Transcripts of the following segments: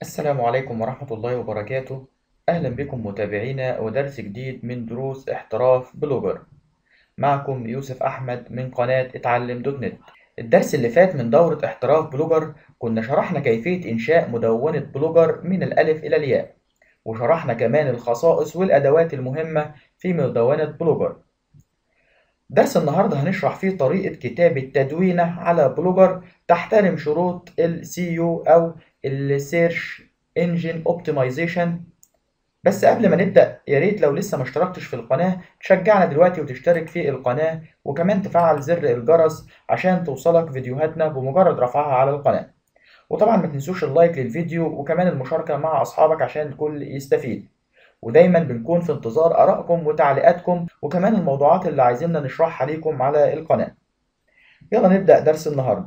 السلام عليكم ورحمة الله وبركاته أهلا بكم متابعينا ودرس جديد من دروس احتراف بلوجر معكم يوسف أحمد من قناة اتعلم دوت نت الدرس اللي فات من دورة احتراف بلوجر كنا شرحنا كيفية إنشاء مدونة بلوجر من الألف إلى الياء وشرحنا كمان الخصائص والأدوات المهمة في مدونة بلوجر درس النهاردة هنشرح فيه طريقة كتابة تدوينة على بلوجر تحترم شروط ال SEO أو ال Search Engine Optimization بس قبل ما نبدأ يا ريت لو لسه ما اشتركتش في القناة تشجعنا دلوقتي وتشترك في القناة وكمان تفعل زر الجرس عشان توصلك فيديوهاتنا بمجرد رفعها على القناة وطبعا ما تنسوش اللايك للفيديو وكمان المشاركة مع أصحابك عشان الكل يستفيد ودايما بنكون في انتظار آرائكم وتعليقاتكم وكمان الموضوعات اللي عايزيننا نشرحها ليكم على القناة يلا نبدأ درس النهاردة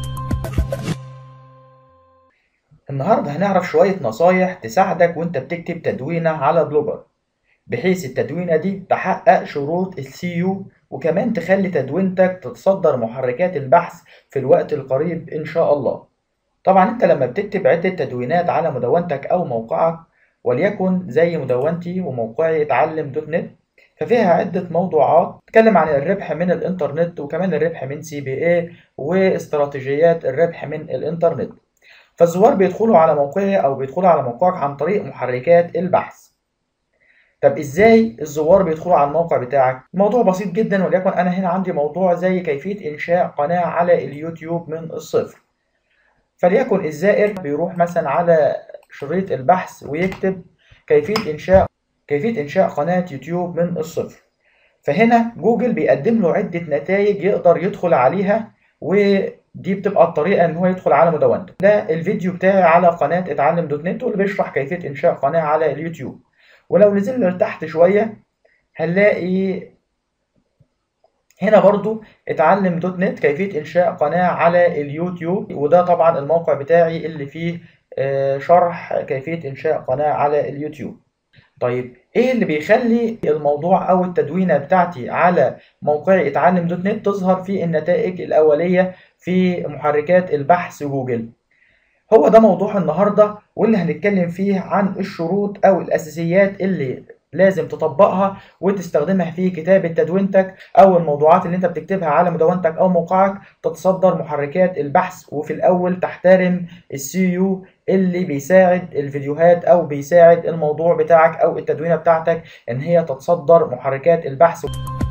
النهاردة هنعرف شوية نصايح تساعدك وانت بتكتب تدوينة على بلوجر بحيث التدوينة دي تحقق شروط السيو وكمان تخلي تدوينتك تتصدر محركات البحث في الوقت القريب إن شاء الله طبعا انت لما بتكتب عدة تدوينات على مدونتك أو موقعك وليكن زي مدونتي وموقعي اتعلم دوت نت ففيها عدة موضوعات تتكلم عن الربح من الإنترنت وكمان الربح من سي بي اي واستراتيجيات الربح من الإنترنت فالزوار بيدخلوا على موقعي او بيدخلوا على موقعك عن طريق محركات البحث طب ازاي الزوار بيدخلوا على الموقع بتاعك الموضوع بسيط جدا وليكن انا هنا عندي موضوع زي كيفية انشاء قناة على اليوتيوب من الصفر فليكن الزائر بيروح مثلا على شريط البحث ويكتب كيفية انشاء كيفية انشاء قناة يوتيوب من الصفر فهنا جوجل بيقدم له عدة نتائج يقدر يدخل عليها و دي بتبقى الطريقة إن هو يدخل على مدونته. ده الفيديو بتاعي على قناة اتعلم دوت نت واللي بيشرح كيفية إنشاء قناة على اليوتيوب. ولو نزلنا لتحت شوية هنلاقي هنا برضو اتعلم دوت نت كيفية إنشاء قناة على اليوتيوب وده طبعا الموقع بتاعي اللي فيه شرح كيفية إنشاء قناة على اليوتيوب. طيب ايه اللي بيخلي الموضوع او التدوينه بتاعتي على موقعي اتعلم دوت نت تظهر في النتائج الاوليه في محركات البحث جوجل هو ده موضوع النهارده واللي هنتكلم فيه عن الشروط او الاساسيات اللي لازم تطبقها وتستخدمها في كتابة تدوينتك أو الموضوعات اللي أنت بتكتبها على مدونتك أو موقعك تتصدر محركات البحث وفي الأول تحترم السيو اللي بيساعد الفيديوهات أو بيساعد الموضوع بتاعك أو التدوينة بتاعتك إن هي تتصدر محركات البحث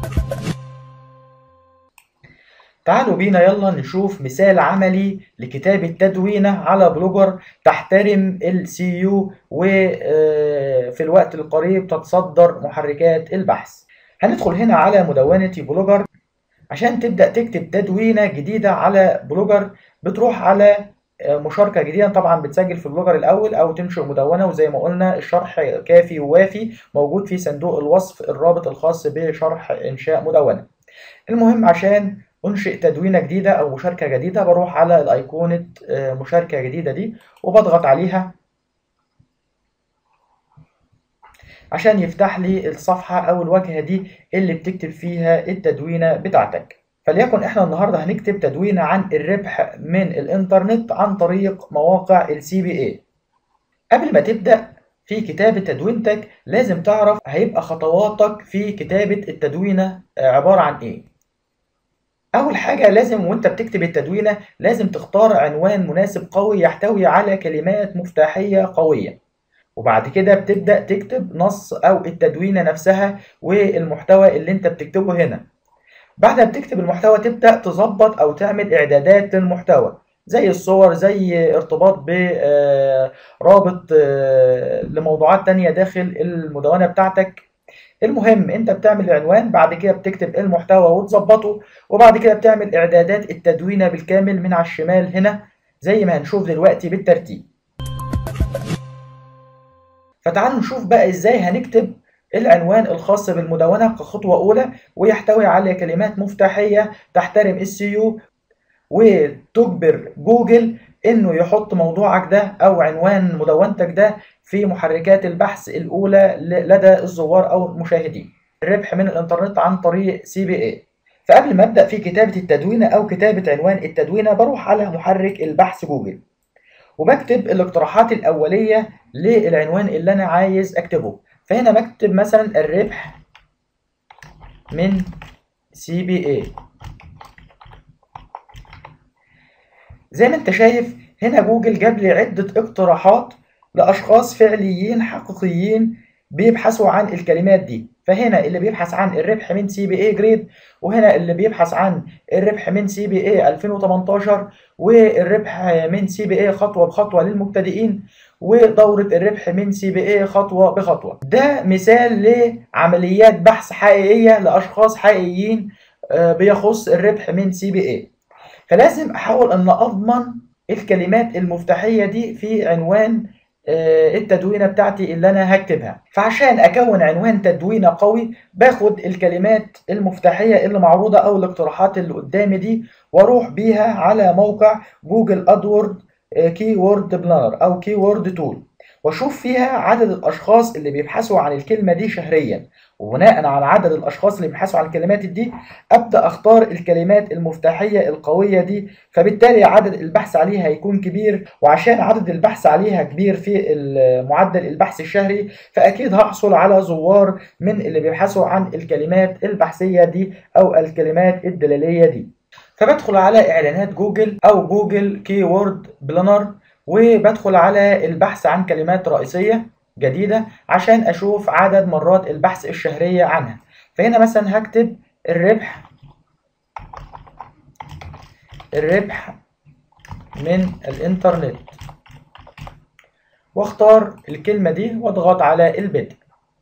تعالوا بينا يلا نشوف مثال عملي لكتابة تدوينة على بلوجر تحترم السي يو وفي الوقت القريب تتصدر محركات البحث هندخل هنا على مدونة بلوجر عشان تبدأ تكتب تدوينة جديدة على بلوجر بتروح على مشاركة جديدة طبعا بتسجل في بلوجر الأول أو تنشئ مدونة وزي ما قلنا الشرح كافي ووافي موجود في صندوق الوصف الرابط الخاص بشرح إنشاء مدونة المهم عشان انشئ تدوينه جديده او مشاركه جديده بروح على الايقونه مشاركه جديده دي وبضغط عليها عشان يفتح لي الصفحه او الواجهه دي اللي بتكتب فيها التدوينه بتاعتك فليكن احنا النهارده هنكتب تدوينه عن الربح من الانترنت عن طريق مواقع السي بي اي قبل ما تبدا في كتابة تدوينتك لازم تعرف هيبقى خطواتك في كتابة التدوينة عبارة عن ايه أول حاجة لازم وأنت بتكتب التدوينة لازم تختار عنوان مناسب قوي يحتوي على كلمات مفتاحية قوية وبعد كده بتبدأ تكتب نص أو التدوينة نفسها والمحتوى اللي أنت بتكتبه هنا بعد ما بتكتب المحتوى تبدأ تظبط أو تعمل إعدادات للمحتوى زي الصور زي ارتباط برابط لموضوعات تانية داخل المدونة بتاعتك المهم انت بتعمل العنوان بعد كده بتكتب المحتوى وتظبطه وبعد كده بتعمل اعدادات التدوينه بالكامل من على الشمال هنا زي ما هنشوف دلوقتي بالترتيب فتعالوا نشوف بقى ازاي هنكتب العنوان الخاص بالمدونة كخطوة أولى ويحتوي على كلمات مفتاحية تحترم السيو وتجبر جوجل انه يحط موضوعك ده او عنوان مدونتك ده في محركات البحث الاولى لدى الزوار او المشاهدين الربح من الانترنت عن طريق سي بي اي فقبل ما ابدا في كتابه التدوينه او كتابه عنوان التدوينه بروح على محرك البحث جوجل وبكتب الاقتراحات الأولية للعنوان اللي أنا عايز أكتبه فهنا بكتب مثلا الربح من سي بي اي زي ما انت شايف هنا جوجل جاب لي عدة اقتراحات لأشخاص فعليين حقيقيين بيبحثوا عن الكلمات دي فهنا اللي بيبحث عن الربح من سي بي اي جريد وهنا اللي بيبحث عن الربح من سي بي اي 2018 والربح من سي بي اي خطوة بخطوة للمبتدئين ودورة الربح من سي بي اي خطوة بخطوة ده مثال لعمليات بحث حقيقية لأشخاص حقيقيين بيخص الربح من سي بي اي فلازم احاول ان اضمن الكلمات المفتاحية دي في عنوان التدوينة بتاعتي اللي أنا هكتبها فعشان أكون عنوان تدوينة قوي باخد الكلمات المفتاحية اللي معروضة أو الاقتراحات اللي قدامي دي وأروح بيها على موقع جوجل أدورد كي وورد بلانر أو كي وورد تول واشوف فيها عدد الاشخاص اللي بيبحثوا عن الكلمه دي شهريا وبناء على عدد الاشخاص اللي بيبحثوا عن الكلمات دي ابدا اختار الكلمات المفتاحيه القويه دي فبالتالي عدد البحث عليها هيكون كبير وعشان عدد البحث عليها كبير في معدل البحث الشهري فاكيد هحصل على زوار من اللي بيبحثوا عن الكلمات البحثيه دي او الكلمات الدلاليه دي فبدخل على اعلانات جوجل او جوجل كي وورد بلانر وبدخل على البحث عن كلمات رئيسية جديدة عشان أشوف عدد مرات البحث الشهرية عنها فهنا مثلا هكتب الربح الربح من الإنترنت واختار الكلمة دي واضغط على البدء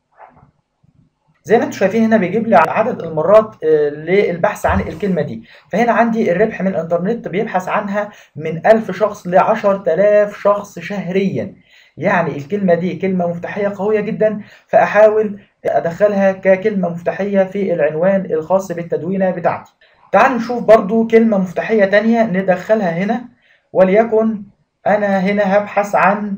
زي ما انتم شايفين هنا بيجيب لي عدد المرات للبحث عن الكلمة دي فهنا عندي الربح من الانترنت بيبحث عنها من 1000 شخص ل 10000 شخص شهريا يعني الكلمة دي كلمة مفتاحية قوية جدا فأحاول أدخلها ككلمة مفتاحية في العنوان الخاص بالتدوينة بتاعتي تعالوا نشوف برضو كلمة مفتاحية تانية ندخلها هنا وليكن أنا هنا هبحث عن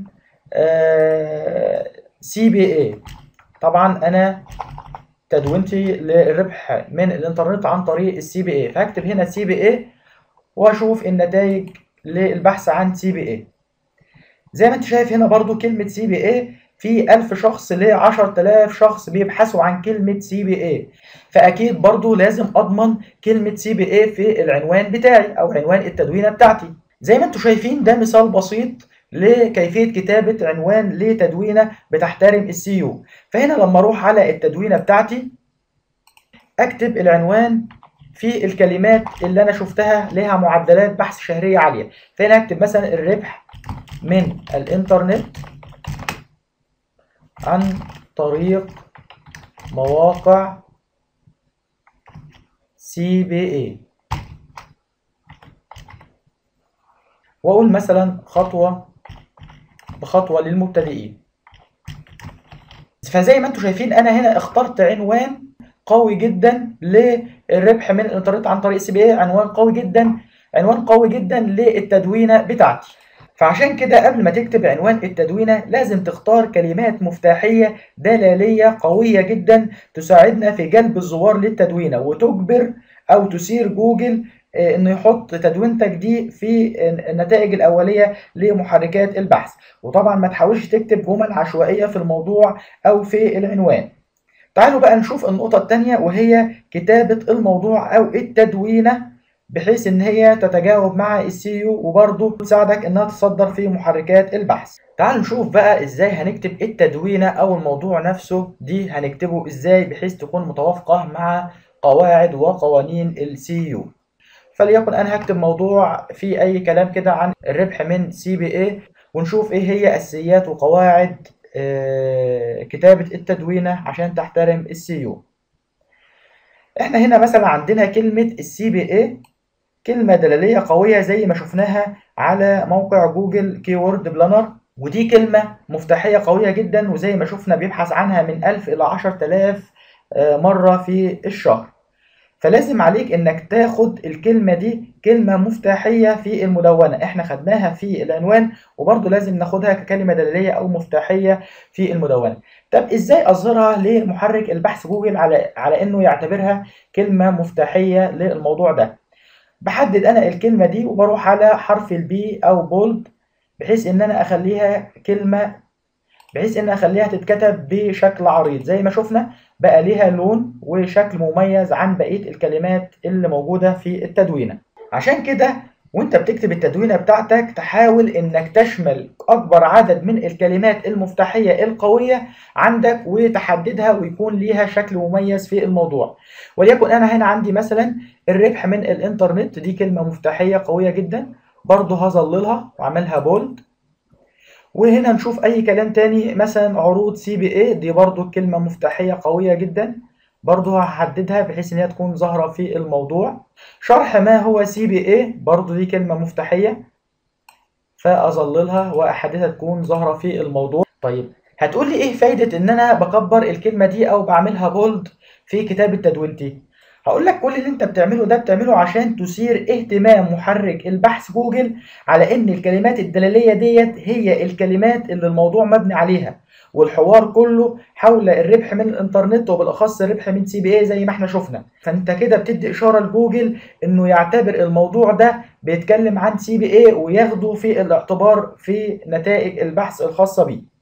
سي بي اي طبعا أنا تدوينتي للربح من الانترنت عن طريق السي بي اي فهكتب هنا سي بي اي واشوف النتائج للبحث عن سي بي اي زي ما انت شايف هنا برضو كلمة سي بي اي في 1000 شخص ل 10000 شخص بيبحثوا عن كلمة سي بي اي فأكيد برضو لازم أضمن كلمة سي بي اي في العنوان بتاعي أو عنوان التدوينة بتاعتي زي ما انتم شايفين ده مثال بسيط لكيفية كتابة عنوان لتدوينة بتحترم السي يو فهنا لما اروح على التدوينة بتاعتي اكتب العنوان في الكلمات اللي انا شفتها لها معدلات بحث شهرية عالية فهنا اكتب مثلا الربح من الانترنت عن طريق مواقع سي بي اي واقول مثلا خطوة بخطوة للمبتدئين فزي ما انتم شايفين انا هنا اخترت عنوان قوي جدا للربح من الانترنت عن طريق سي بي اي عنوان قوي جدا عنوان قوي جدا للتدوينة بتاعتي فعشان كده قبل ما تكتب عنوان التدوينة لازم تختار كلمات مفتاحية دلالية قوية جدا تساعدنا في جلب الزوار للتدوينة وتجبر او تثير جوجل انه يحط تدوينتك دي في النتائج الاوليه لمحركات البحث وطبعا ما تحاولش تكتب جمل عشوائيه في الموضوع او في العنوان تعالوا بقى نشوف النقطه الثانيه وهي كتابه الموضوع او التدوينه بحيث ان هي تتجاوب مع السي يو وبرضه تساعدك انها تصدر في محركات البحث تعالوا نشوف بقى ازاي هنكتب التدوينه او الموضوع نفسه دي هنكتبه ازاي بحيث تكون متوافقه مع قواعد وقوانين السي يو فليكن انا هكتب موضوع فيه اي كلام كده عن الربح من سي بي اي ونشوف ايه هي اساسيات وقواعد كتابة التدوينة عشان تحترم السي يو احنا هنا مثلا عندنا كلمة السي بي اي كلمة دلالية قوية زي ما شفناها على موقع جوجل كيورد بلانر ودي كلمة مفتاحية قوية جدا وزي ما شفنا بيبحث عنها من 1000 إلى 10000 مرة في الشهر فلازم عليك انك تاخد الكلمة دي كلمة مفتاحية في المدونة احنا خدناها في العنوان وبرضه لازم ناخدها ككلمة دلالية او مفتاحية في المدونة طب ازاي اظهرها لمحرك البحث جوجل على على انه يعتبرها كلمة مفتاحية للموضوع ده بحدد انا الكلمة دي وبروح على حرف البي او بولد بحيث ان انا اخليها كلمة بحيث ان اخليها تتكتب بشكل عريض زي ما شفنا بقى ليها لون وشكل مميز عن بقية الكلمات اللي موجودة في التدوينة عشان كده وانت بتكتب التدوينة بتاعتك تحاول انك تشمل اكبر عدد من الكلمات المفتاحية القوية عندك وتحددها ويكون ليها شكل مميز في الموضوع وليكن انا هنا عندي مثلا الربح من الانترنت دي كلمة مفتاحية قوية جدا برضه هظللها واعملها بولد وهنا نشوف اي كلام تاني مثلا عروض سي بي اي دي برضو كلمة مفتاحية قوية جدا برضو هحددها بحيث ان هي تكون ظاهرة في الموضوع شرح ما هو سي بي اي برضو دي كلمة مفتاحية فاظللها واحددها تكون ظاهرة في الموضوع طيب هتقول لي ايه فايدة ان انا بكبر الكلمة دي او بعملها بولد في كتابة تدوينتي هقول لك كل اللي انت بتعمله ده بتعمله عشان تثير اهتمام محرك البحث جوجل على ان الكلمات الدلالية ديت هي الكلمات اللي الموضوع مبني عليها والحوار كله حول الربح من الانترنت وبالاخص الربح من سي بي اي زي ما احنا شفنا فانت كده بتدي اشاره لجوجل انه يعتبر الموضوع ده بيتكلم عن سي بي اي وياخده في الاعتبار في نتائج البحث الخاصه بيه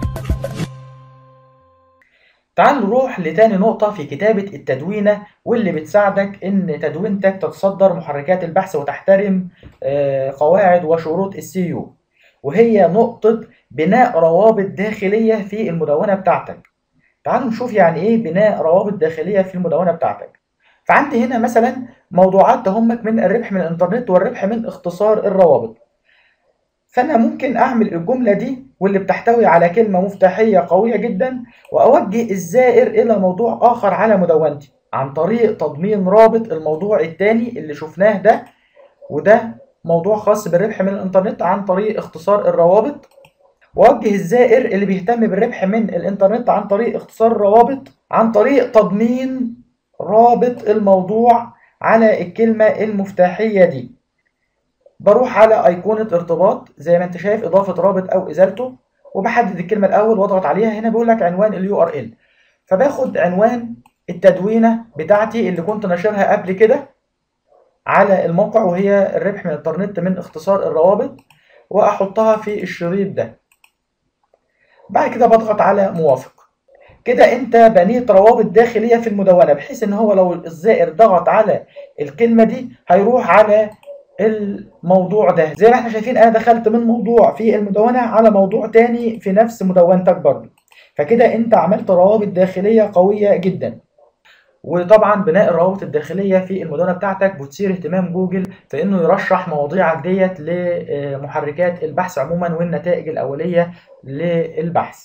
تعال نروح لتاني نقطة في كتابة التدوينة واللي بتساعدك إن تدوينتك تتصدر محركات البحث وتحترم قواعد وشروط السي يو وهي نقطة بناء روابط داخلية في المدونة بتاعتك تعالوا نشوف يعني إيه بناء روابط داخلية في المدونة بتاعتك فعندي هنا مثلا موضوعات تهمك من الربح من الإنترنت والربح من اختصار الروابط فأنا ممكن أعمل الجملة دي واللي بتحتوي على كلمة مفتاحية قوية جدا وأوجه الزائر إلى موضوع آخر على مدونتي عن طريق تضمين رابط الموضوع التاني اللي شفناه ده وده موضوع خاص بالربح من الإنترنت عن طريق اختصار الروابط وأوجه الزائر اللي بيهتم بالربح من الإنترنت عن طريق اختصار الروابط عن طريق تضمين رابط الموضوع على الكلمة المفتاحية دي بروح على أيقونة ارتباط زي ما انت شايف إضافة رابط أو إزالته وبحدد الكلمة الأول واضغط عليها هنا بيقول لك عنوان اليو ار ال فباخد عنوان التدوينة بتاعتي اللي كنت ناشرها قبل كده على الموقع وهي الربح من الانترنت من اختصار الروابط وأحطها في الشريط ده بعد كده بضغط على موافق كده انت بنيت روابط داخلية في المدونة بحيث ان هو لو الزائر ضغط على الكلمة دي هيروح على الموضوع ده زي ما احنا شايفين انا دخلت من موضوع في المدونة على موضوع تاني في نفس مدونتك برضه فكده انت عملت روابط داخلية قوية جدا وطبعا بناء الروابط الداخلية في المدونة بتاعتك بتثير اهتمام جوجل في انه يرشح مواضيعك ديت لمحركات البحث عموما والنتائج الاولية للبحث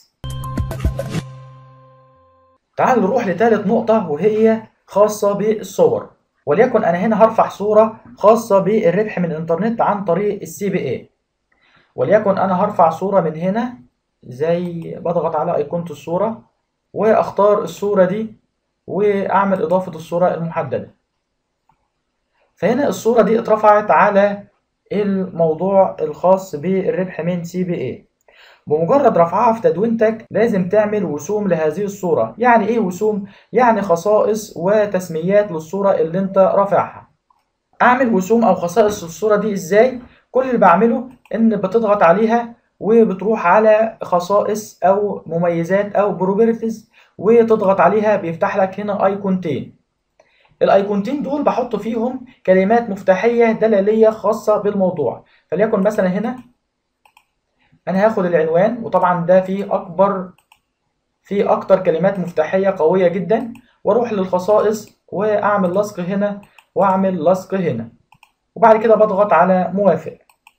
تعال نروح لثالث نقطة وهي خاصة بالصور وليكن انا هنا هرفع صورة خاصة بالربح من الانترنت عن طريق السي بي اي وليكن انا هرفع صورة من هنا زي بضغط على ايقونة الصورة واختار الصورة دي واعمل اضافة الصورة المحددة فهنا الصورة دي اترفعت على الموضوع الخاص بالربح من سي بي اي بمجرد رفعها في تدوينتك لازم تعمل وسوم لهذه الصورة يعني ايه وسوم؟ يعني خصائص وتسميات للصورة اللي انت رافعها اعمل وسوم او خصائص الصورة دي ازاي؟ كل اللي بعمله ان بتضغط عليها وبتروح على خصائص او مميزات او بروبرتيز وتضغط عليها بيفتح لك هنا ايقونتين الايقونتين دول بحط فيهم كلمات مفتاحية دلالية خاصة بالموضوع فليكن مثلا هنا انا هاخد العنوان وطبعا ده فيه اكبر فيه اكتر كلمات مفتاحية قوية جدا واروح للخصائص واعمل لصق هنا واعمل لصق هنا وبعد كده بضغط على موافق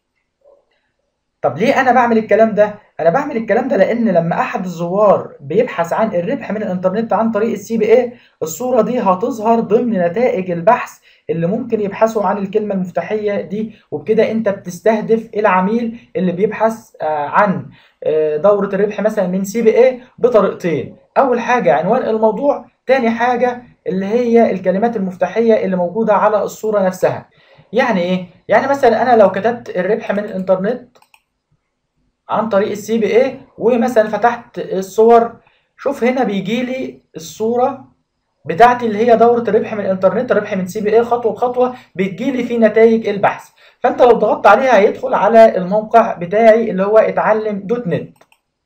طب ليه انا بعمل الكلام ده انا بعمل الكلام ده لان لما احد الزوار بيبحث عن الربح من الانترنت عن طريق السي بي اي الصوره دي هتظهر ضمن نتائج البحث اللي ممكن يبحثوا عن الكلمه المفتاحيه دي وبكده انت بتستهدف العميل اللي بيبحث عن دوره الربح مثلا من سي بي اي بطريقتين اول حاجه عنوان الموضوع تاني حاجه اللي هي الكلمات المفتاحيه اللي موجوده على الصوره نفسها يعني ايه يعني مثلا انا لو كتبت الربح من الانترنت عن طريق السي بي اي ومثلا فتحت الصور شوف هنا بيجي لي الصورة بتاعتي اللي هي دوره الربح من الانترنت الربح من سي بي اي خطوه بخطوه بتجيلي في نتائج البحث فانت لو ضغطت عليها هيدخل على الموقع بتاعي اللي هو اتعلم دوت نت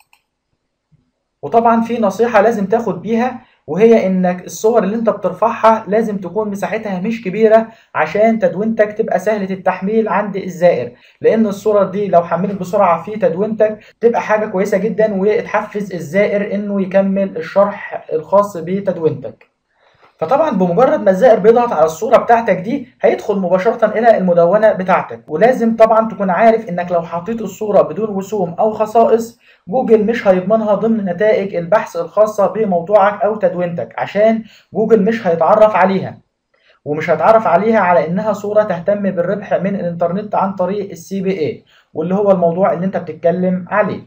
وطبعا في نصيحه لازم تاخد بيها وهي انك الصور اللي انت بترفعها لازم تكون مساحتها مش كبيره عشان تدوينتك تبقى سهله التحميل عند الزائر لان الصور دي لو حملت بسرعه في تدوينتك تبقى حاجه كويسه جدا وتحفز الزائر انه يكمل الشرح الخاص بتدوينتك فطبعا بمجرد ما الزائر بيضغط على الصوره بتاعتك دي هيدخل مباشره الى المدونه بتاعتك ولازم طبعا تكون عارف انك لو حطيت الصوره بدون وسوم او خصائص جوجل مش هيضمنها ضمن نتائج البحث الخاصه بموضوعك او تدوينتك عشان جوجل مش هيتعرف عليها ومش هيتعرف عليها على انها صوره تهتم بالربح من الانترنت عن طريق السي بي اي واللي هو الموضوع اللي انت بتتكلم عليه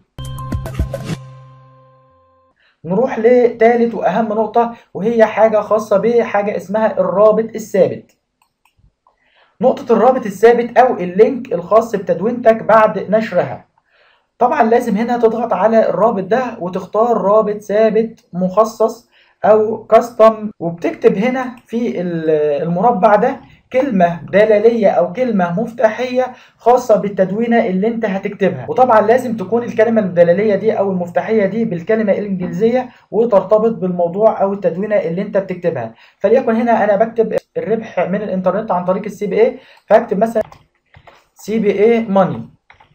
نروح لثالث واهم نقطه وهي حاجه خاصه بحاجه اسمها الرابط الثابت نقطه الرابط الثابت او اللينك الخاص بتدوينتك بعد نشرها طبعا لازم هنا تضغط على الرابط ده وتختار رابط ثابت مخصص او كاستم وبتكتب هنا في المربع ده كلمة دلالية أو كلمة مفتاحية خاصة بالتدوينة اللي أنت هتكتبها وطبعا لازم تكون الكلمة الدلالية دي أو المفتاحية دي بالكلمة الإنجليزية وترتبط بالموضوع أو التدوينة اللي أنت بتكتبها فليكن هنا أنا بكتب الربح من الإنترنت عن طريق السي بي إيه فهكتب مثلا سي بي إيه ماني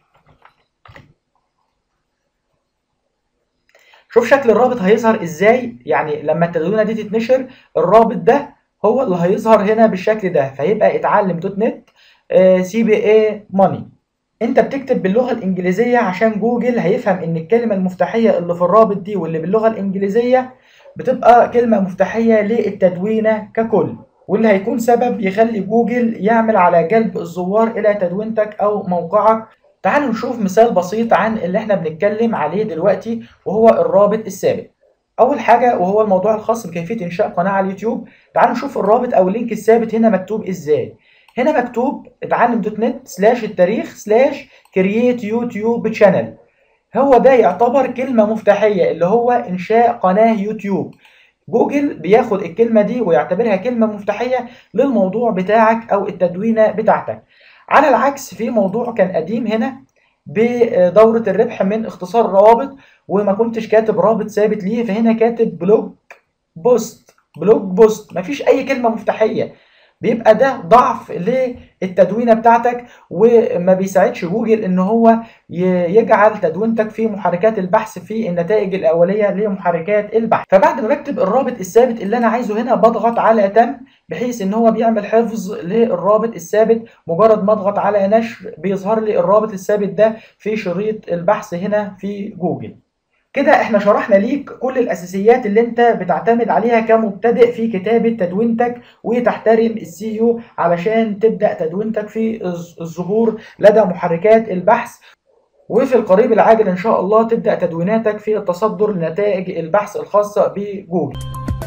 شوف شكل الرابط هيظهر ازاي يعني لما التدوينه دي تتنشر الرابط ده هو اللي هيظهر هنا بالشكل ده فيبقى اتعلم دوت نت سي بي اي ماني انت بتكتب باللغه الانجليزيه عشان جوجل هيفهم ان الكلمه المفتاحيه اللي في الرابط دي واللي باللغه الانجليزيه بتبقى كلمه مفتاحيه للتدوينه ككل واللي هيكون سبب يخلي جوجل يعمل على جلب الزوار الى تدوينتك او موقعك تعالوا نشوف مثال بسيط عن اللي احنا بنتكلم عليه دلوقتي وهو الرابط الثابت اول حاجه وهو الموضوع الخاص بكيفيه انشاء قناه على اليوتيوب تعالوا نشوف الرابط او اللينك الثابت هنا مكتوب ازاي هنا مكتوب اتعلم دوت نت سلاش التاريخ سلاش كرييت يوتيوب شانل هو ده يعتبر كلمه مفتاحيه اللي هو انشاء قناه يوتيوب جوجل بياخد الكلمه دي ويعتبرها كلمه مفتاحيه للموضوع بتاعك او التدوينه بتاعتك على العكس في موضوع كان قديم هنا بدورة الربح من اختصار روابط وما كنتش كاتب رابط ثابت ليه فهنا كاتب بلوج بوست بلوج بوست مفيش اي كلمة مفتاحية بيبقى ده ضعف للتدوينه بتاعتك وما بيساعدش جوجل ان هو يجعل تدوينتك في محركات البحث في النتائج الاوليه لمحركات البحث فبعد ما بكتب الرابط الثابت اللي انا عايزه هنا بضغط على تم بحيث ان هو بيعمل حفظ للرابط الثابت مجرد ما اضغط على نشر بيظهر لي الرابط الثابت ده في شريط البحث هنا في جوجل كده احنا شرحنا ليك كل الاساسيات اللي انت بتعتمد عليها كمبتدئ في كتابة تدوينتك وتحترم السيو علشان تبدأ تدوينتك في الظهور لدى محركات البحث وفي القريب العاجل ان شاء الله تبدأ تدويناتك في التصدر لنتائج البحث الخاصة بجوجل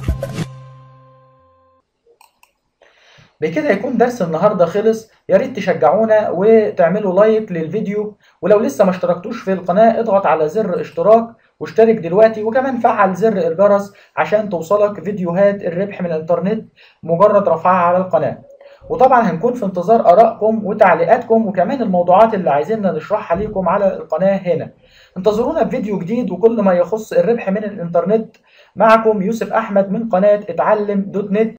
بكده يكون درس النهارده خلص يا ريت تشجعونا وتعملوا لايك للفيديو ولو لسه ما اشتركتوش في القناه اضغط على زر اشتراك واشترك دلوقتي وكمان فعل زر الجرس عشان توصلك فيديوهات الربح من الانترنت مجرد رفعها على القناه وطبعا هنكون في انتظار ارائكم وتعليقاتكم وكمان الموضوعات اللي عايزيننا نشرحها ليكم على القناه هنا انتظرونا بفيديو جديد وكل ما يخص الربح من الانترنت معكم يوسف احمد من قناه اتعلم دوت نت